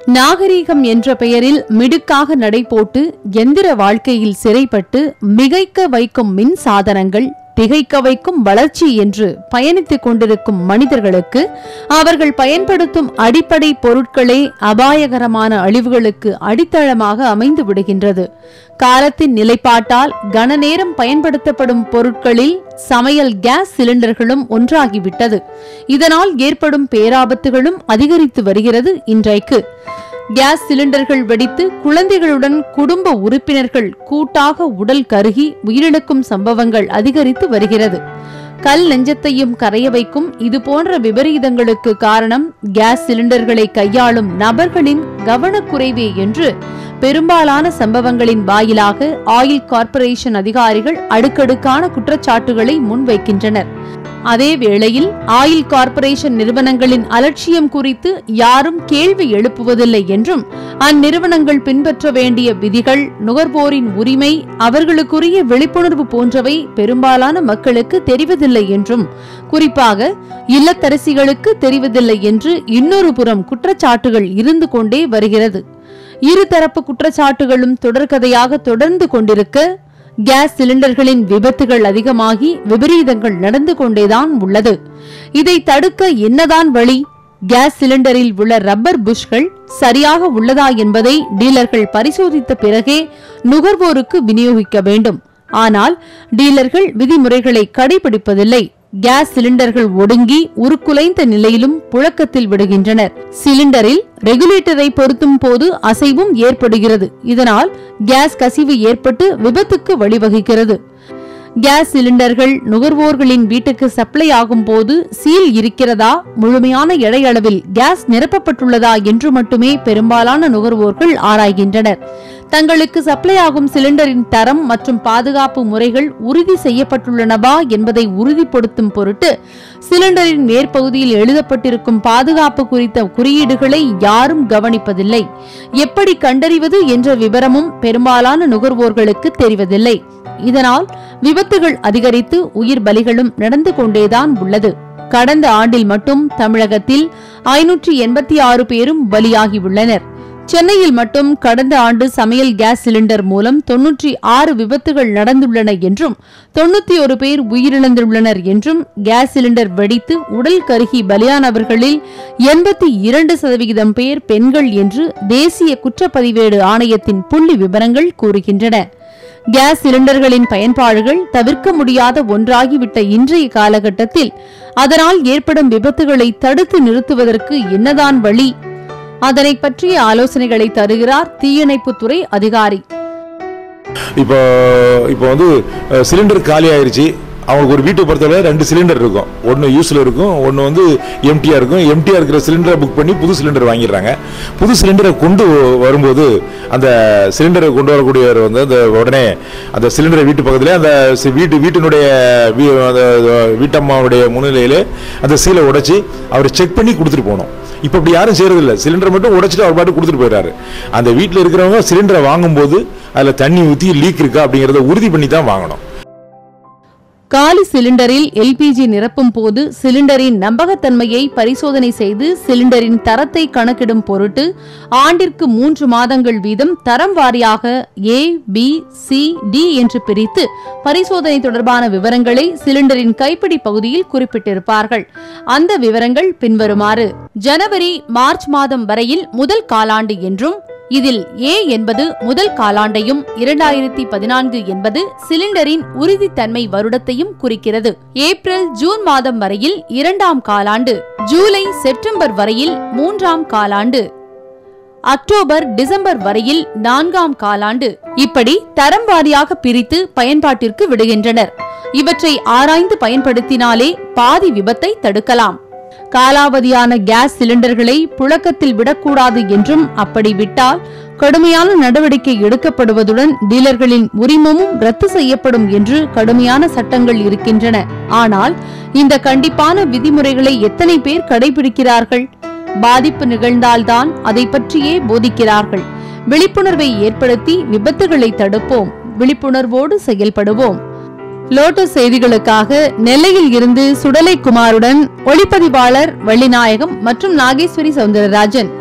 நாகரீகம் என்ற பெயரில் மிடுக்காக நடைபோட்டு எந்திர வாழ்க்கையில் சிறைப்பட்டு மிகைக்க வைக்கும் மின் சாதனங்கள் திகைக்க வைக்கும் வளர்ச்சி என்று பயணித்துக் கொண்டிருக்கும் மனிதர்களுக்கு அவர்கள் பயன்படுத்தும் அடிப்படை பொருட்களே அபாயகரமான அழிவுகளுக்கு அடித்தளமாக அமைந்து விடுகின்றது காலத்தின் நிலைப்பாட்டால் கனநேரம் பயன்படுத்தப்படும் பொருட்களில் சமையல் கேஸ் சிலிண்டர்களும் ஒன்றாகிவிட்டது இதனால் ஏற்படும் பேராபத்துகளும் அதிகரித்து வருகிறது இன்றைக்கு கேஸ் சிலிண்டர்கள் வெடித்து குழந்தைகளுடன் குடும்ப உறுப்பினர்கள் கூட்டாக உடல் கருகி உயிரிழக்கும் சம்பவங்கள் அதிகரித்து வருகிறது கல் நெஞ்சத்தையும் கரைய வைக்கும் இது போன்ற விபரீதங்களுக்கு காரணம் கேஸ் சிலிண்டர்களை கையாளும் நபர்களின் கவனக்குறைவே என்று பெரும்பாலான சம்பவங்களின் வாயிலாக ஆயில் கார்ப்பரேஷன் அதிகாரிகள் அடுக்கடுக்கான குற்றச்சாட்டுகளை முன்வைக்கின்றனர் அதே வேளையில் ஆயில் கார்ப்பரேஷன் நிறுவனங்களின் அலட்சியம் குறித்து யாரும் கேள்வி எழுப்புவதில்லை என்றும் அந்நிறுவனங்கள் பின்பற்ற வேண்டிய விதிகள் நுகர்வோரின் உரிமை அவர்களுக்குரிய விழிப்புணர்வு போன்றவை பெரும்பாலான மக்களுக்கு தெரிவதில்லை என்றும் குறிப்பாக இல்லத்தரசிகளுக்கு தெரிவதில்லை என்று இன்னொரு புறம் குற்றச்சாட்டுகள் இருந்து கொண்டே வருகிறது இருதரப்பு குற்றச்சாட்டுகளும் தொடர்கதையாக தொடர்ந்து கொண்டிருக்க கேஸ் சிலிண்டர்களின் விபத்துகள் அதிகமாகி விபரீதங்கள் நடந்து கொண்டேதான் உள்ளது இதை தடுக்க என்னதான் வழி கேஸ் சிலிண்டரில் உள்ள ரப்பர் புஷ்கள் சரியாக உள்ளதா என்பதை டீலர்கள் பரிசோதித்த பிறகே நுகர்வோருக்கு விநியோகிக்க வேண்டும் ஆனால் டீலர்கள் விதிமுறைகளை கடைபிடிப்பதில்லை கேஸ் சிலிண்டர்கள் ஒடுங்கி உருக்குலைந்த நிலையிலும் புழக்கத்தில் விடுகின்றனர் சிலிண்டரில் ரெகுலேட்டரை பொருத்தும் போது அசைவும் ஏற்படுகிறது இதனால் கேஸ் கசிவு ஏற்பட்டு விபத்துக்கு வழிவகுக்கிறது கேஸ் சிலிண்டர்கள் நுகர்வோர்களின் வீட்டுக்கு சப்ளை ஆகும் போது சீல் இருக்கிறதா முழுமையான எடை அளவில் கேஸ் நிரப்பப்பட்டுள்ளதா என்று மட்டுமே பெரும்பாலான நுகர்வோர்கள் ஆராய்கின்றனர் தங்களுக்கு சப்ளை ஆகும் சிலிண்டரின் தரம் மற்றும் பாதுகாப்பு முறைகள் உறுதி செய்யப்பட்டுள்ளனவா என்பதை உறுதிப்படுத்தும் பொருட்டு சிலிண்டரின் மேற்பகுதியில் எழுதப்பட்டிருக்கும் பாதுகாப்பு குறித்த குறியீடுகளை யாரும் கவனிப்பதில்லை எப்படி கண்டறிவது என்ற விவரமும் பெரும்பாலான நுகர்வோர்களுக்கு தெரிவதில்லை இதனால் விபத்துகள் அதிகரித்து உயிர் பலிகளும் நடந்து கொண்டேதான் உள்ளது கடந்த ஆண்டில் மட்டும் தமிழகத்தில் ஐநூற்றி எண்பத்தி ஆறு பேரும் பலியாகியுள்ளனர் சென்னையில் மட்டும் கடந்த ஆண்டு சமையல் கேஸ் சிலிண்டர் மூலம் தொன்னூற்றி ஆறு விபத்துகள் நடந்துள்ளன என்றும் தொண்ணூத்தி ஒரு பேர் உயிரிழந்துள்ளனர் என்றும் கேஸ் சிலிண்டர் வெடித்து உடல் கருகி பலியானவர்களில் எண்பத்தி இரண்டு சதவிகிதம் பேர் பெண்கள் என்று தேசிய குற்றப்பதிவேடு ஆணையத்தின் புள்ளி விவரங்கள் கூறுகின்றன கேஸ் சிலிண்டர்களின் பயன்பாடுகள் தவிர்க்க முடியாத ஒன்றாகிவிட்ட இன்றைய காலகட்டத்தில் அதனால் ஏற்படும் விபத்துகளை தடுத்து நிறுத்துவதற்கு என்னதான் வழி அதனை பற்றிய ஆலோசனைகளை தருகிறார் தீயணைப்புத்துறை அதிகாரி இப்போ இப்போ வந்து அஹ், சிலிண்டர் காலி ஆயிருச்சு அவங்களுக்கு ஒரு வீட்டை பொறுத்தவரை ரெண்டு சிலிண்டர் இருக்கும் ஒன்று யூஸில் இருக்கும் ஒன்று வந்து எம்டியாக இருக்கும் எம்டியாக இருக்கிற சிலிண்டரை புக் பண்ணி புது சிலிண்டர் வாங்கிடுறாங்க புது சிலிண்டரை கொண்டு வரும்போது அந்த சிலிண்டரை கொண்டு வரக்கூடியவர் வந்து அந்த உடனே அந்த சிலிண்டரை வீட்டு பக்கத்துலேயே அந்த சி- வீட்டு வீட்டினுடைய வீ- அந்த வீட்டம்மாவுடைய முன்னிலையிலே அந்த சீலை உடைச்சி அவர் செக் பண்ணி கொடுத்துட்டு போகணும் இப்போ அப்படி யாரும் செய்யறதில்ல சிலிண்டரை மட்டும் உடைச்சிட்டு அவர் பாட்டு கொடுத்துட்டு போயிடுறாரு அந்த வீட்டில் இருக்கிறவங்க சிலிண்டரை வாங்கும்போது அதில் தண்ணி ஊற்றி லீக் இருக்கா அப்படிங்கிறத உறுதி பண்ணி தான் வாங்கணும் காலி சிலிண்டரில் எல்பிஜி நிரப்பும் போது சிலிண்டரின் நம்பகத்தன்மையை பரிசோதனை செய்து சிலிண்டரின் தரத்தை கணக்கிடும் பொருட்டு ஆண்டிற்கு மூன்று மாதங்கள் வீதம் தரம் வாரியாக ஏ பி சி டி என்று பிரித்து பரிசோதனை தொடர்பான விவரங்களை சிலிண்டரின் கைப்பிடி பகுதியில் குறிப்பிட்டிருப்பார்கள் அந்த விவரங்கள் பின்வருமாறு ஜனவரி மார்ச் மாதம் வரையில் முதல் காலாண்டு என்றும் இதில் ஏ என்பது முதல் காலாண்டையும் இரண்டாயிரத்தி பதினான்கு என்பது சிலிண்டரின் உறுதித்தன்மை வருடத்தையும் குறிக்கிறது ஏப்ரல் ஜூன் மாதம் வரையில் இரண்டாம் காலாண்டு ஜூலை செப்டம்பர் வரையில் மூன்றாம் காலாண்டு அக்டோபர் டிசம்பர் வரையில் நான்காம் காலாண்டு இப்படி தரம் வாரியாக பிரித்து பயன்பாட்டிற்கு விடுகின்றனர் இவற்றை ஆராய்ந்து பயன்படுத்தினாலே பாதி விபத்தை தடுக்கலாம் காலாவதியான கேஸ் சிலிண்டர்களை புழக்கத்தில் விடக்கூடாது என்றும் அப்படி விட்டால் கடுமையான நடவடிக்கை எடுக்கப்படுவதுடன் டீலர்களின் உரிமமும் ரத்து செய்யப்படும் என்று கடுமையான சட்டங்கள் இருக்கின்றன ஆனால் இந்த கண்டிப்பான விதிமுறைகளை எத்தனை பேர் கடைபிடிக்கிறார்கள் பாதிப்பு நிகழ்ந்தால்தான் அதை பற்றியே போதிக்கிறார்கள் விழிப்புணர்வை ஏற்படுத்தி விபத்துகளை தடுப்போம் விழிப்புணர்வோடு செயல்படுவோம் லோட்டஸ் செய்திகளுக்காக நெல்லையில் இருந்து சுடலை குமாருடன் ஒளிப்பதிவாளர் வள்ளிநாயகம் மற்றும் நாகேஸ்வரி சவுந்தரராஜன்